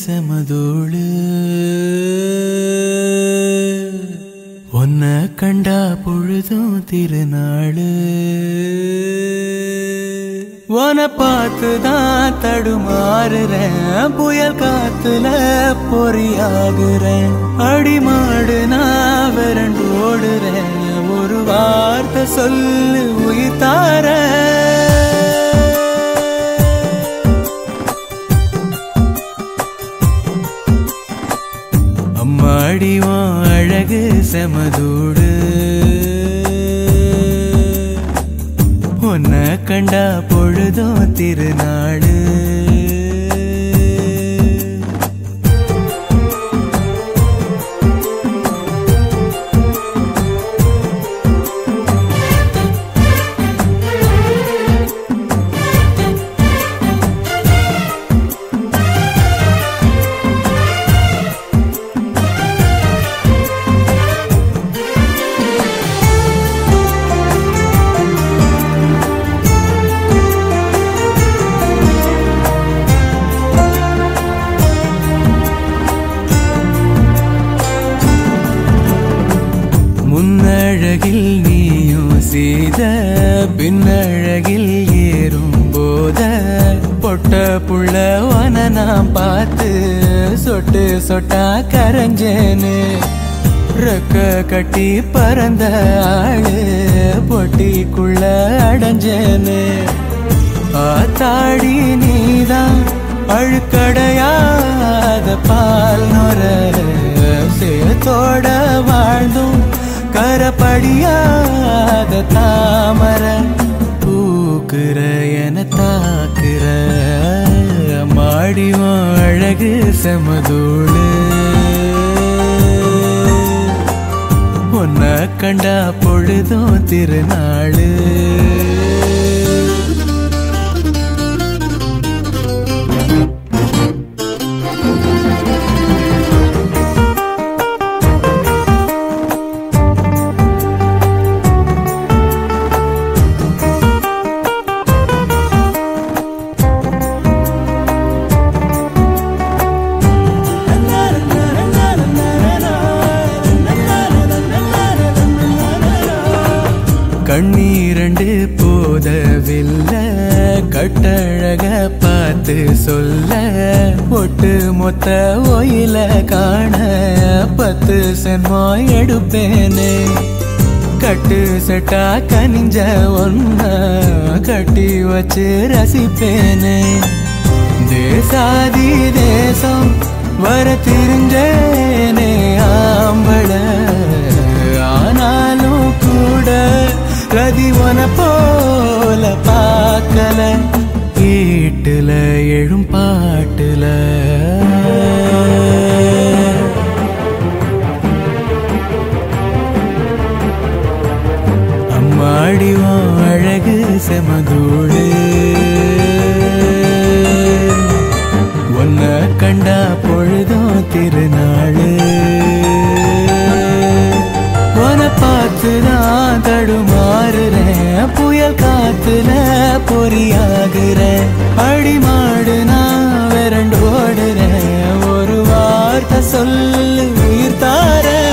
செமதோடு உன்ன கண்டா பொழுதும் திருநாளு உன பார்த்துதான் தடுமாறுறேன் புயல் காத்துல பொறியாகுறேன் அடிமாடு நான் விரண்டு ஓடுறேன் ஒரு வார்த்தை சொல்லு உயிர் தாரேன். அம்மாடி உன் அழகு செமதூடு உன்னை கண்டா பொழுதும் திருநாடு முன்னழகில் நீயும் செய்த பின்னழகில் ஏறும் போத பொட்ட புள்ள வன நான் பார்த்து சொட்டு சொட்டா கரைஞ்சேன்னு ரெக்க கட்டி பறந்த ஆளு பொட்டிக்குள்ள அடைஞ்சேன்னு ஆத்தாடி நீதான் அழுக்கடையாத பால் நொர சேத்தோட வாழ்ந்தும் கரப்படியாத தாமர பூக்குற என தாக்குற மாடிவன் அழகு செமதூடு உன்னை கண்டா பொழுதும் திருநாளு கண்ணீரண்டு போதவில்லை கட்டழக பார்த்து சொல்ல ஒட்டு மொத்த ஒயில காண பத்து சென்மோ எடுப்பேனே கட்டு செட்டா கனிஞ்ச ஒன்ன கட்டி வச்சு ரசிப்பேனே தேசாதி தேசம் வர தெரிஞ்சேனே ஆம்பள ஆனாலும் கூட ரதிவன போல பார்க்கல வீட்டுல எழும் பாட்டுல அம்மாடி உன் அழகு செமதூடு உன்னை கண்டா பொழுதும் திருநாளு உன பார்த்து நான் தடுமாறுறேன் புயல் காத்துல பொறியாகுறேன் அடிமாடு நான் விரண்டு ஓடுறேன் ஒரு வார்த்தை சொல்லு உயிர் தாரேன்